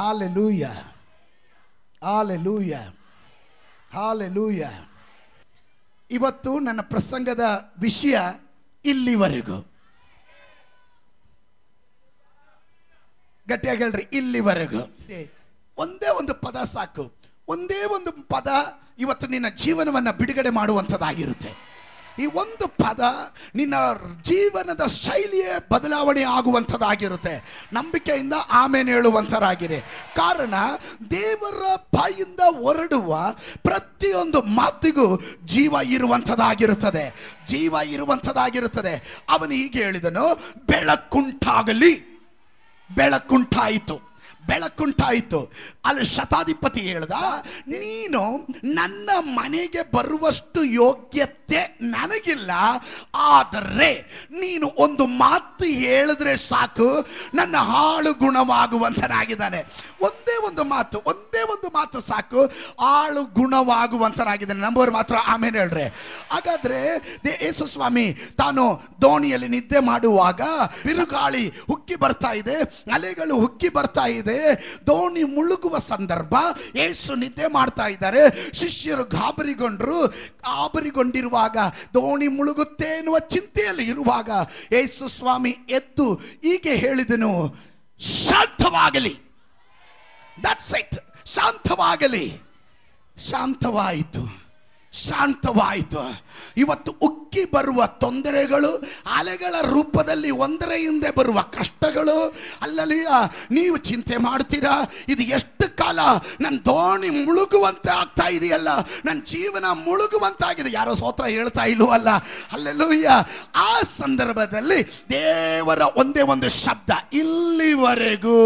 Hallelujah hallelujah hallelujah ಇವತ್ತು ನನ್ನ ಪ್ರಸಂಗದ ವಿಷಯ ಇಲ್ಲಿವರೆಗೂ ಗಟ್ಟಿಯಾಗಿ ಹೇಳ್ರಿ ಇಲ್ಲಿವರೆಗೂ ಒಂದೇ ಒಂದು ಪದ ಸಾಕು ಒಂದೇ ಒಂದು ಪದ ಇವತ್ತು ನಿನ್ನ ಜೀವನವನ್ನ ಬಿಡುಗಡೆ ಮಾಡುವಂಥದ್ದಾಗಿರುತ್ತೆ ಈ ಒಂದು ಪದ ನಿನ್ನ ಜೀವನದ ಶೈಲಿಯೇ ಬದಲಾವಣೆ ಆಗುವಂಥದ್ದಾಗಿರುತ್ತೆ ನಂಬಿಕೆಯಿಂದ ಆಮೇಲೆ ಹೇಳುವಂಥರಾಗಿರಿ ಕಾರಣ ದೇವರ ಬಾಯಿಂದ ಹೊರಡುವ ಪ್ರತಿಯೊಂದು ಮಾತಿಗೂ ಜೀವ ಇರುವಂಥದ್ದಾಗಿರುತ್ತದೆ ಜೀವ ಇರುವಂಥದ್ದಾಗಿರುತ್ತದೆ ಅವನು ಹೀಗೆ ಹೇಳಿದನು ಬೆಳಕುಂಟಾಗಲಿ ಬೆಳಕುಂಟಾಯಿತು ಬೆಳಕುಂಟಾಯಿತು ಅಲ್ಲಿ ಶತಾಧಿಪತಿ ಹೇಳ್ದ ನೀನು ನನ್ನ ಮನೆಗೆ ಬರುವಷ್ಟು ಯೋಗ್ಯತೆ ನನಗಿಲ್ಲ ಆದರೆ ನೀನು ಒಂದು ಮಾತು ಹೇಳಿದ್ರೆ ಸಾಕು ನನ್ನ ಹಾಳು ಗುಣವಾಗುವಂತನಾಗಿದ್ದಾನೆ ಒಂದೇ ಒಂದು ಮಾತು ಒಂದೇ ಒಂದು ಮಾತು ಸಾಕು ಆಳು ಗುಣವಾಗುವಂತನಾಗಿದ್ದಾನೆ ನಂಬೋರು ಮಾತ್ರ ಆಮೇಲೆ ಹೇಳ್ರೆ ಹಾಗಾದ್ರೆ ದೇ ಯೇಸು ಸ್ವಾಮಿ ತಾನು ದೋಣಿಯಲ್ಲಿ ನಿದ್ದೆ ಮಾಡುವಾಗ ಬಿರುಗಾಳಿ ಉಕ್ಕಿ ಬರ್ತಾ ಇದೆ ಅಲೆಗಳು ಉಕ್ಕಿ ಬರ್ತಾ ಇದೆ ದೋಣಿ ಮುಳುಗುವ ಸಂದರ್ಭ ಯೇಸು ನಿದ್ದೆ ಮಾಡ್ತಾ ಇದ್ದಾರೆ ಶಿಷ್ಯರು ಗಾಬರಿಗೊಂಡ್ರು ಗಾಬರಿಗೊಂಡಿರುವಾಗ ದೋಣಿ ಮುಳುಗುತ್ತೆ ಎನ್ನುವ ಚಿಂತೆಯಲ್ಲಿ ಇರುವಾಗ ಯೇಸು ಸ್ವಾಮಿ ಎದ್ದು ಹೀಗೆ ಹೇಳಿದನು ಶಾಂತವಾಗಲಿ ದಟ್ಸ್ ಇಟ್ ಶಾಂತವಾಗಲಿ ಶಾಂತವಾಯಿತು ಶಾಂತವಾಯಿತು ಇವತ್ತು ಉಕ್ಕಿ ಬರುವ ತೊಂದರೆಗಳು ಅಲೆಗಳ ರೂಪದಲ್ಲಿ ಒಂದರ ಹಿಂದೆ ಬರುವ ಕಷ್ಟಗಳು ಅಲ್ಲಲ್ಲಿ ನೀವು ಚಿಂತೆ ಮಾಡ್ತೀರಾ ಇದು ಎಷ್ಟು ಕಾಲ ನನ್ನ ದೋಣಿ ಮುಳುಗುವಂತೆ ಆಗ್ತಾ ಇದೆಯಲ್ಲ ನನ್ನ ಜೀವನ ಮುಳುಗುವಂತಾಗಿದೆ ಯಾರೋ ಸೋತ್ರ ಹೇಳ್ತಾ ಇಲ್ವಲ್ಲ ಅಲ್ಲೆಲ್ಲೂಯ್ಯ ಆ ಸಂದರ್ಭದಲ್ಲಿ ದೇವರ ಒಂದೇ ಒಂದು ಶಬ್ದ ಇಲ್ಲಿವರೆಗೂ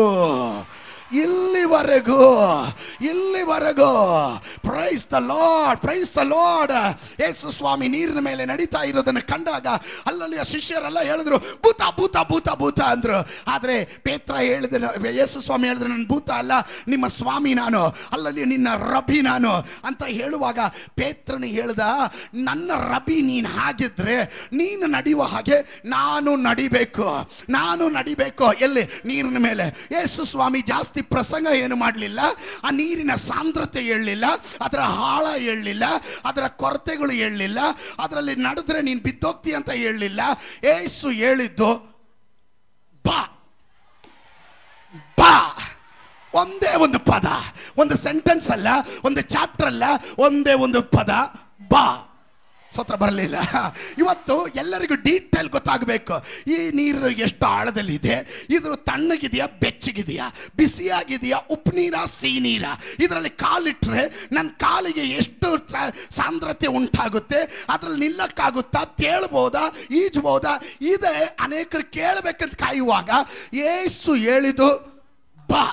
ಇಲ್ಲಿವರೆಗೂ ಇಲ್ಲಿವರೆಗೂ praise the lord praise the lord Yesu ಸ್ವಾಮಿ ನೀರಿನ ಮೇಲೆ ನಡೀತಾ ಇರೋದನ್ನು ಕಂಡಾಗ ಅಲ್ಲಲ್ಲಿ ಆ ಶಿಷ್ಯರೆಲ್ಲ ಹೇಳಿದ್ರು ಭೂತ ಭೂತ ಭೂತ ಭೂತ ಅಂದ್ರು ಆದ್ರೆ ಪೇತ್ರ ಹೇಳಿದ್ರೆ ಯೇಸು ಸ್ವಾಮಿ ಹೇಳಿದ್ರೆ ನನ್ನ ಭೂತ ಅಲ್ಲ ನಿಮ್ಮ ಸ್ವಾಮಿ ನಾನು ಅಲ್ಲಲ್ಲಿ ನಿನ್ನ ರಬಿ ನಾನು ಅಂತ ಹೇಳುವಾಗ ಪೇತ್ರನು ಹೇಳ್ದ ನನ್ನ ರಬಿ ನೀನು ಹಾಗಿದ್ರೆ ನೀನು ನಡೆಯುವ ಹಾಗೆ ನಾನು ನಡಿಬೇಕು ನಾನು ನಡಿಬೇಕು ಎಲ್ಲಿ ನೀರಿನ ಮೇಲೆ ಯೇಸು ಸ್ವಾಮಿ ಜಾಸ್ತಿ ಪ್ರಸಂಗ ಏನು ಮಾಡಲಿಲ್ಲ ಆ ನೀರಿನ ಸಾಂದ್ರತೆ ಹೇಳಲಿಲ್ಲ ಅದರ ಆಳ ಹೇಳಲಿಲ್ಲ ಅದರ ಕೊರತೆಗಳು ಹೇಳಲಿಲ್ಲ ಅದರಲ್ಲಿ ನಡೆದ್ರೆ ನೀನು ಬಿದ್ದೋಗ್ತಿ ಅಂತ ಹೇಳಲಿಲ್ಲ ಏಸು ಹೇಳಿದ್ದು ಬಾ ಬಾ ಒಂದೇ ಒಂದು ಪದ ಒಂದು ಸೆಂಟೆನ್ಸ್ ಅಲ್ಲ ಒಂದು ಚಾಪ್ಟರ್ ಅಲ್ಲ ಒಂದೇ ಒಂದು ಪದ ಬಾ ಸ್ವತ್ರ ಬರಲಿಲ್ಲ ಇವತ್ತು ಎಲ್ಲರಿಗೂ ಡೀಟೇಲ್ ಗೊತ್ತಾಗಬೇಕು ಈ ನೀರು ಎಷ್ಟು ಆಳದಲ್ಲಿದೆ ಇದ್ರ ತಣ್ಣಗಿದೆಯಾ ಬೆಚ್ಚಗಿದೆಯಾ ಬಿಸಿಯಾಗಿದೆಯಾ ಉಪ್ಪು ನೀರ ಸಿಹಿ ನೀರ ಇದರಲ್ಲಿ ಕಾಲಿಟ್ರೆ ನನ್ನ ಕಾಲಿಗೆ ಎಷ್ಟು ಸ- ಸಾಂದ್ರತೆ ಉಂಟಾಗುತ್ತೆ ಅದ್ರಲ್ಲಿ ನಿಲ್ಲಕ್ಕಾಗುತ್ತಾ ತೇಳ್ಬೋದಾ ಈಜ್ಬೋದಾ ಇದೆ ಅನೇಕರು ಕೇಳಬೇಕಂತ ಕಾಯುವಾಗ ಏಸು ಹೇಳಿದು ಬಾ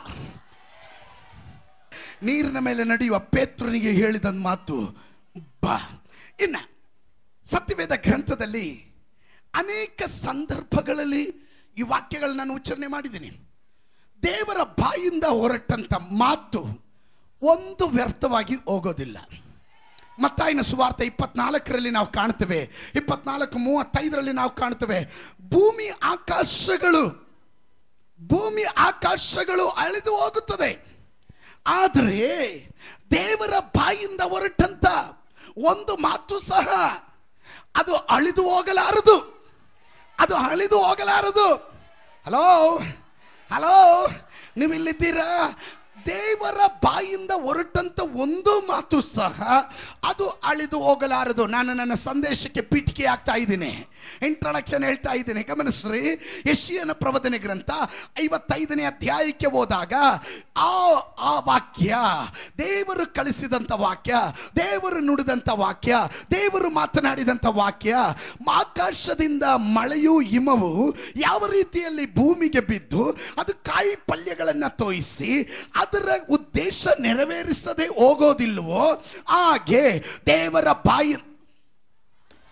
ನೀರಿನ ಮೇಲೆ ನಡೆಯುವ ಪೇತ್ರನಿಗೆ ಹೇಳಿದ ಮಾತು ಬಾ ಇನ್ನ ಸತ್ಯವೇದ ಗ್ರಂಥದಲ್ಲಿ ಅನೇಕ ಸಂದರ್ಭಗಳಲ್ಲಿ ಈ ವಾಕ್ಯಗಳನ್ನ ನಾನು ಉಚ್ಚಾರಣೆ ಮಾಡಿದ್ದೀನಿ ದೇವರ ಬಾಯಿಂದ ಹೊರಟಂತ ಮಾತು ಒಂದು ವ್ಯರ್ಥವಾಗಿ ಹೋಗೋದಿಲ್ಲ ಮತ್ತಾಯಿನ ಸುವಾರ್ತೆ ಇಪ್ಪತ್ನಾಲ್ಕರಲ್ಲಿ ನಾವು ಕಾಣ್ತೇವೆ ಇಪ್ಪತ್ನಾಲ್ಕು ಮೂವತ್ತೈದರಲ್ಲಿ ನಾವು ಕಾಣ್ತೇವೆ ಭೂಮಿ ಆಕಾಶಗಳು ಭೂಮಿ ಆಕಾಶಗಳು ಅಳಿದು ಹೋಗುತ್ತದೆ ಆದರೆ ದೇವರ ಬಾಯಿಂದ ಹೊರಟಂತ ಒಂದು ಮಾತು ಸಹ ಅದು ಅಳಿದು ಹೋಗಲಾರದು ಅದು ಅಳಿದು ಹೋಗಲಾರದು ಹಲೋ ಹಲೋ ನೀವು ಇಲ್ಲಿದ್ದೀರಾ ದೇವರ ಬಾಯಿಂದ ಹೊರಟಂತ ಒಂದು ಮಾತು ಸಹ ಅದು ಅಳಿದು ಹೋಗಲಾರದು ನಾನು ನನ್ನ ಸಂದೇಶಕ್ಕೆ ಪೀಠಿಕೆ ಆಗ್ತಾ ಇದ್ದೀನಿ ಇಂಟ್ರಡಕ್ಷನ್ ಹೇಳ್ತಾ ಇದ್ದೀನಿ ಗಮನಿಸ್ರಿ ಯಶಿಯನ ಪ್ರವಚನೆ ಗ್ರಂಥ ಐವತ್ತೈದನೇ ಅಧ್ಯಾಯಕ್ಕೆ ಹೋದಾಗ ಆ ಆ ವಾಕ್ಯ ದೇವರು ಕಳಿಸಿದಂಥ ವಾಕ್ಯ ದೇವರು ನುಡಿದಂಥ ವಾಕ್ಯ ದೇವರು ಮಾತನಾಡಿದಂಥ ವಾಕ್ಯ ಆಕಾಶದಿಂದ ಮಳೆಯೂ ಹಿಮವು ಯಾವ ರೀತಿಯಲ್ಲಿ ಭೂಮಿಗೆ ಬಿದ್ದು ಅದು ಕಾಯಿ ಪಲ್ಯಗಳನ್ನು ತೋಯಿಸಿ ಅದರ ಉದ್ದೇಶ ನೆರವೇರಿಸದೆ ಹೋಗೋದಿಲ್ವೋ ಹಾಗೆ ದೇವರ ಬಾಯಿ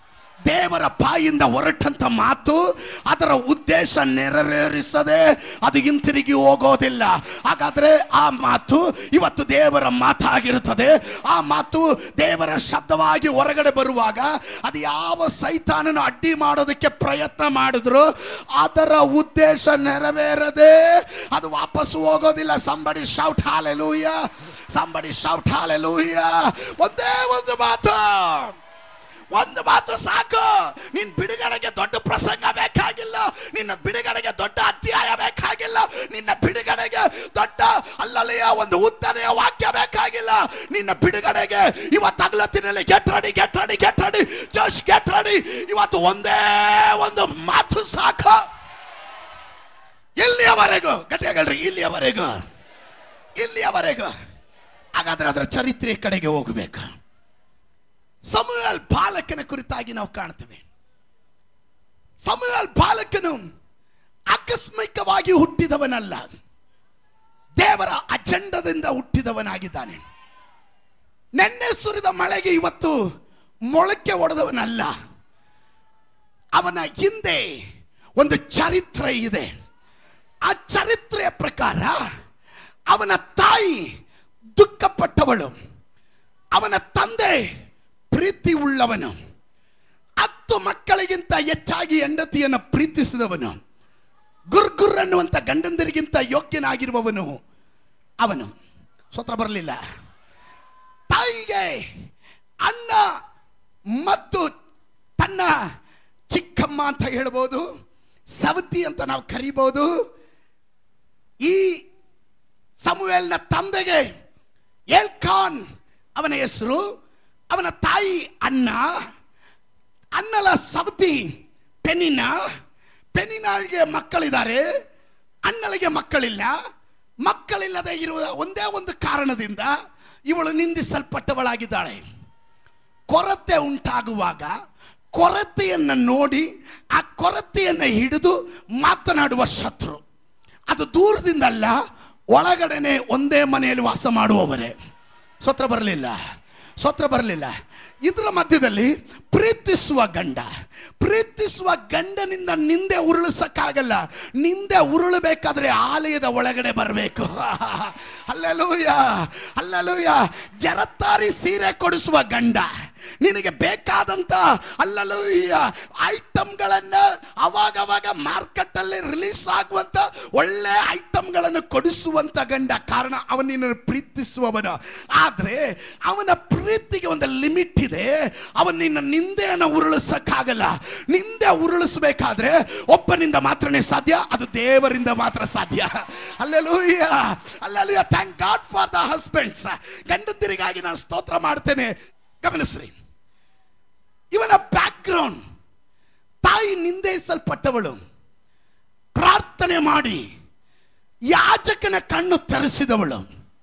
ದೇವರ ಬಾಯಿಂದ ಹೊರಟಂತ ಮಾತು ಅದರ ಉದ್ದೇಶ ನೆರವೇರಿಸದೆ ಅದು ಹಿಂತಿರುಗಿ ಹೋಗೋದಿಲ್ಲ ಹಾಗಾದ್ರೆ ಆ ಮಾತು ಇವತ್ತು ದೇವರ ಮಾತಾಗಿರುತ್ತದೆ ಆ ಮಾತು ದೇವರ ಶಬ್ದವಾಗಿ ಹೊರಗಡೆ ಬರುವಾಗ ಅದು ಯಾವ ಸೈತಾನನು ಅಡ್ಡಿ ಮಾಡೋದಕ್ಕೆ ಪ್ರಯತ್ನ ಮಾಡಿದ್ರು ಅದರ ಉದ್ದೇಶ ನೆರವೇರದೆ ಅದು ವಾಪಸ್ ಹೋಗೋದಿಲ್ಲ somebody shout hallelujah somebody shout hallelujah ಒಂದೇ ಒಂದು ಮಾತು ಒಂದು ಮಾತು ಸಾಕು ನಿನ್ ಬಿಡುಗಡೆಗೆ ದೊಡ್ಡ ಪ್ರಸಂಗ ಬೇಕಾಗಿಲ್ಲ ನಿನ್ನ ಬಿಡುಗಡೆಗೆ ದೊಡ್ಡ ಅಧ್ಯಾಯ ಬೇಕಾಗಿಲ್ಲ ನಿನ್ನ ಬಿಡುಗಡೆಗೆ ದೊಡ್ಡ ಅಲ್ಲಲೆಯ ಒಂದು ಉತ್ತನೆಯ ವಾಕ್ಯ ಬೇಕಾಗಿಲ್ಲ ನಿನ್ನ ಬಿಡುಗಡೆಗೆ ಇವತ್ತು ಅಗ್ಲತ್ತಿನಲ್ಲಿ get ready get ready get ready just get ready ಇವತ್ತು ಒಂದೇ ಒಂದು ಮಾತು ಸಾಕು ಇಲ್ಲಿಯವರೆಗೂ ಗಟ್ಟಿಯಾಗಲ್ರಿ ಇಲ್ಲಿಯವರೆಗೂ ಇಲ್ಲಿಯವರೆಗೂ ಹಾಗಾದ್ರೆ ಅದರ ಚರಿತ್ರೆ ಕಡೆಗೆ ಹೋಗಬೇಕು ಸಮುಯಲ್ ಬಾಲಕನ ಕುರಿತಾಗಿ ನಾವು ಕಾಣ್ತೇವೆ ಸಮುಯಲ್ ಬಾಲಕನು ಆಕಸ್ಮಿಕವಾಗಿ ಹುಟ್ಟಿದವನಲ್ಲ ದೇವರ ಅಜೆಂಡದಿಂದ ಹುಟ್ಟಿದವನಾಗಿದ್ದಾನೆ ನೆನ್ನೆ ಸುರಿದ ಮಳೆಗೆ ಇವತ್ತು ಮೊಳಕೆ ಹೊಡೆದವನಲ್ಲ ಅವನ ಹಿಂದೆ ಒಂದು ಚರಿತ್ರೆ ಇದೆ ಆ ಚರಿತ್ರೆಯ ಪ್ರಕಾರ ಅವನ ತಾಯಿ ದುಃಖಪಟ್ಟವಳು ಅವನ ತಂದೆ ಪ್ರೀತಿ ಉಳ್ಳವನು ಹತ್ತು ಮಕ್ಕಳಿಗಿಂತ ಹೆಚ್ಚಾಗಿ ಹೆಂಡತಿಯನ್ನು ಪ್ರೀತಿಸಿದವನು ಗುರ್ಗುರ್ ಅನ್ನುವಂಥ ಗಂಡಂದರಿಗಿಂತ ಯೋಗ್ಯನಾಗಿರುವವನು ಅವನು ಸ್ವತ್ರ ಬರಲಿಲ್ಲ ತಾಯಿಗೆ ಅಣ್ಣ ಮತ್ತು ತನ್ನ ಚಿಕ್ಕಮ್ಮ ಅಂತ ಹೇಳ್ಬೋದು ಸವತಿ ಅಂತ ನಾವು ಕರಿಬೋದು ಈ ಸಮುವೇಲ್ನ ತಂದೆಗೆ ಎಲ್ಖಾನ್ ಅವನ ಹೆಸರು ಅವನ ತಾಯಿ ಅನ್ನ ಅನ್ನಲ ಸವತಿ ಪೆನಿನ ಪೆನಿನಾಗೆ ಮಕ್ಕಳಿದ್ದಾರೆ ಅನ್ನಳಿಗೆ ಮಕ್ಕಳಿಲ್ಲ ಮಕ್ಕಳಿಲ್ಲದೆ ಇರುವ ಒಂದೇ ಒಂದು ಕಾರಣದಿಂದ ಇವಳು ನಿಂದಿಸಲ್ಪಟ್ಟವಳಾಗಿದ್ದಾಳೆ ಕೊರತೆ ಉಂಟಾಗುವಾಗ ಕೊರತೆಯನ್ನು ನೋಡಿ ಆ ಕೊರತೆಯನ್ನು ಹಿಡಿದು ಮಾತನಾಡುವ ಶತ್ರು ಅದು ದೂರದಿಂದಲ್ಲ ಒಳಗಡೆನೆ ಒಂದೇ ಮನೆಯಲ್ಲಿ ವಾಸ ಮಾಡುವವರೇ ಸ್ವತ್ರ ಬರಲಿಲ್ಲ ಸ್ವತ್ರ ಬರಲಿಲ್ಲ ಇದರ ಮಧ್ಯದಲ್ಲಿ ಪ್ರೀತಿಸುವ ಗಂಡ ಪ್ರೀತಿಸುವ ಗಂಡನಿಂದ ನಿಂದೆ ಉರುಳಿಸಕ್ಕಾಗಲ್ಲ ನಿಂದೆ ಉರುಳಬೇಕಾದ್ರೆ ಆಲಯದ ಒಳಗಡೆ ಬರಬೇಕು ಅಲ್ಲಲೂಯ ಅಲ್ಲಲೂಯ ಜರತಾರಿ ಸೀರೆ ಕೊಡಿಸುವ ಗಂಡ ನಿನಗೆ ಬೇಕಾದಂತ ಅಲ್ಲಲೂಯ ಐಟಮ್ಗಳನ್ನ ಅವಾಗವಾಗ ಮಾರ್ಕೆಟ್ ಅಲ್ಲಿ ರಿಲೀಸ್ ಆಗುವಂತ ಒಳ್ಳೆ ಐಟಮ್ಗಳನ್ನು ಕೊಡಿಸುವಂತ ಗಂಡ ಕಾರಣ ಅವನು ನಿನ್ನನ್ನು ಪ್ರೀತಿಸುವವನು ಆದ್ರೆ ಅವನ ಪ್ರೀತಿಗೆ ಒಂದು ಲಿಮಿಟ್ ಇದೆ ಅವನ ನಿನ್ನ ನಿಂದೆಯನ್ನು ಉರುಳಿಸಕ್ಕಾಗಲ್ಲ ನಿಂದೆ ಉರುಳಿಸಬೇಕಾದ್ರೆ ಒಬ್ಬನಿಂದ ಮಾತ್ರನೇ ಸಾಧ್ಯ ಅದು ದೇವರಿಂದ ಮಾತ್ರ ಸಾಧ್ಯ hallelujah hallelujah thank God for the husbands ಗಂಡಂದಿರಿಗಾಗಿ ನಾನು ಸ್ತೋತ್ರ ಮಾಡ್ತೇನೆ ಗಮನಿಸ್ರಿ ಇವನ ಬ್ಯಾಕ್ ಗ್ರೌಂಡ್ ತಾಯಿ ನಿಂದಿಸಲ್ಪಟ್ಟವಳು ಪ್ರಾರ್ಥನೆ ಮಾಡಿ ಯಾಜಕನ ಕಣ್ಣು ತೆರೆಸಿದವಳು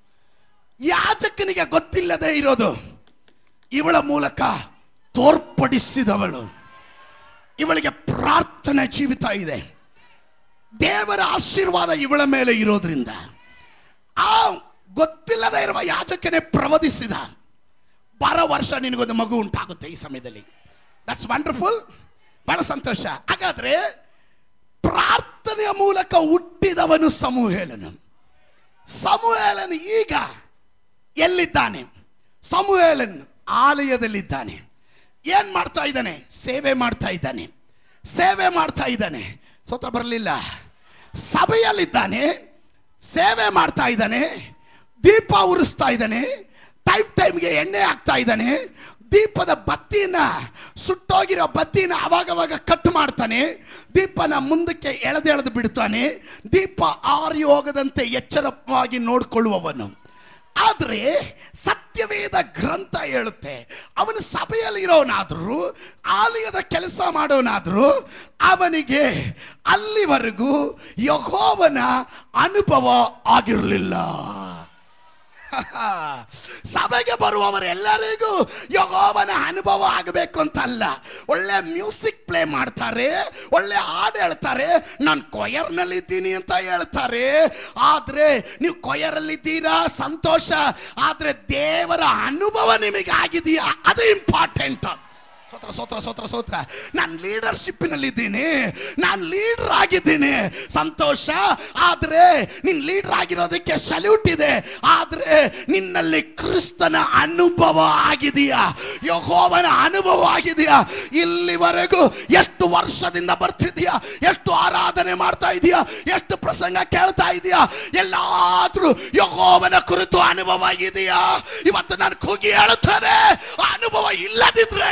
ಯಾಜಕನಿಗೆ ಗೊತ್ತಿಲ್ಲದೆ ಇರೋದು ಇವಳ ಮೂಲಕ ತೋರ್ಪಡಿಸಿದವಳು ಇವಳಿಗೆ ಪ್ರಾರ್ಥನೆ ಜೀವಿತ ಇದೆ ದೇವರ ಆಶೀರ್ವಾದ ಇವಳ ಮೇಲೆ ಇರೋದ್ರಿಂದ ಆ ಗೊತ್ತಿಲ್ಲದೆ ಇರುವ ಯಾಜಕನೇ ಪ್ರವದಿಸಿದ ಬಾರೋ ವರ್ಷ ನಿನಗೊಂದು ಮಗು ಉಂಟಾಗುತ್ತೆ ಈ ಸಮಯದಲ್ಲಿ ದಟ್ಸ್ ವಂಡರ್ಫುಲ್ ಬಹಳ ಸಂತೋಷ ಹಾಗಾದ್ರೆ ಪ್ರಾರ್ಥನೆಯ ಮೂಲಕ ಹುಟ್ಟಿದವನು ಸಮೂಹೇಲನು ಸಮೂಹೇಲನು ಈಗ ಎಲ್ಲಿದ್ದಾನೆ ಸಮೂಹೇಲನ್ ಆಲಯದಲ್ಲಿದ್ದಾನೆ ಏನ್ ಮಾಡ್ತಾ ಇದ್ದಾನೆ ಸೇವೆ ಮಾಡ್ತಾ ಇದ್ದಾನೆ ಸೇವೆ ಮಾಡ್ತಾ ಇದ್ದಾನೆ ಸ್ವತಃ ಬರಲಿಲ್ಲ ಸಭೆಯಲ್ಲಿದ್ದಾನೆ ಸೇವೆ ಮಾಡ್ತಾ ಇದ್ದಾನೆ ದೀಪ ಉರಿಸ್ತಾ ಇದ್ದಾನೆ ಟೈಮ್ ಟೈಮ್ಗೆ ಎಣ್ಣೆ ಹಾಕ್ತಾ ಇದ್ದಾನೆ ದೀಪದ ಬತ್ತಿನ ಸುಟ್ಟೋಗಿರೋ ಬತ್ತಿನ ಅವಾಗವಾಗ ಕಟ್ ಮಾಡ್ತಾನೆ ದೀಪನ ಮುಂದಕ್ಕೆ ಎಳೆದೆಳೆದು ಬಿಡ್ತಾನೆ ದೀಪ ಆರಿ ಹೋಗದಂತೆ ಎಚ್ಚರವಾಗಿ ನೋಡಿಕೊಳ್ಳುವವನು ಆದರೆ ಸತ್ಯವೇದ ಗ್ರಂಥ ಹೇಳುತ್ತೆ ಅವನು ಸಭೆಯಲ್ಲಿ ಇರೋನಾದ್ರೂ ಆಲಯದ ಕೆಲಸ ಮಾಡೋನಾದ್ರೂ ಅವನಿಗೆ ಅಲ್ಲಿವರೆಗೂ ಯಹೋವನ ಅನುಭವ ಆಗಿರಲಿಲ್ಲ ಸಭೆಗೆ ಬರುವವರೆಲ್ಲರಿಗೂ ಯಹೋವನ ಅನುಭವ ಆಗಬೇಕು ಅಂತ ಅಲ್ಲ ಒಳ್ಳೆ ಮ್ಯೂಸಿಕ್ ಪ್ಲೇ ಮಾಡ್ತಾರೆ ಒಳ್ಳೆ ಹಾಡು ಹೇಳ್ತಾರೆ ನಾನು ಕೊಯರ್ನಲ್ಲಿ ಇದ್ದೀನಿ ಅಂತ ಹೇಳ್ತಾರೆ ಆದ್ರೆ ನೀವು ಕೊಯರಲ್ಲಿದ್ದೀರಾ ಸಂತೋಷ ಆದ್ರೆ ದೇವರ ಅನುಭವ ನಿಮಗೆ ಆಗಿದೆಯಾ ಅದು ಇಂಪಾರ್ಟೆಂಟ್ ಸೋತ್ರ ಸೋತ್ರ ಸೋತ್ರ ಸೋತ್ರ ನಾನು ಲೀಡರ್ಶಿಪ್ನಲ್ಲಿ ಇದ್ದೀನಿ ನಾನು ಲೀಡರ್ ಆಗಿದ್ದೀನಿ ಸಂತೋಷ ಆದ್ರೆ ನಿನ್ ಲೀಡರ್ ಆಗಿರೋದಕ್ಕೆ ಸಲ್ಯೂಟ್ ಇದೆ ಆದ್ರೆ ನಿನ್ನಲ್ಲಿ ಕ್ರಿಸ್ತನ ಅನುಭವ ಆಗಿದೆಯಾ ಯಹೋವನ ಅನುಭವ ಆಗಿದೆಯಾ ಇಲ್ಲಿವರೆಗೂ ಎಷ್ಟು ವರ್ಷದಿಂದ ಬರ್ತಿದ್ಯಾ ಎಷ್ಟು ಆರಾಧನೆ ಮಾಡ್ತಾ ಇದೀಯಾ ಎಷ್ಟು ಪ್ರಸಂಗ ಕೇಳ್ತಾ ಇದೀಯಾ ಎಲ್ಲಾದ್ರೂ ಯಹೋವನ ಕುರಿತು ಅನುಭವ ಇದೆಯಾ ಇವತ್ತು ನಾನು ಕೂಗಿ ಹೇಳುತ್ತೇನೆ ಆ ಅನುಭವ ಇಲ್ಲದಿದ್ರೆ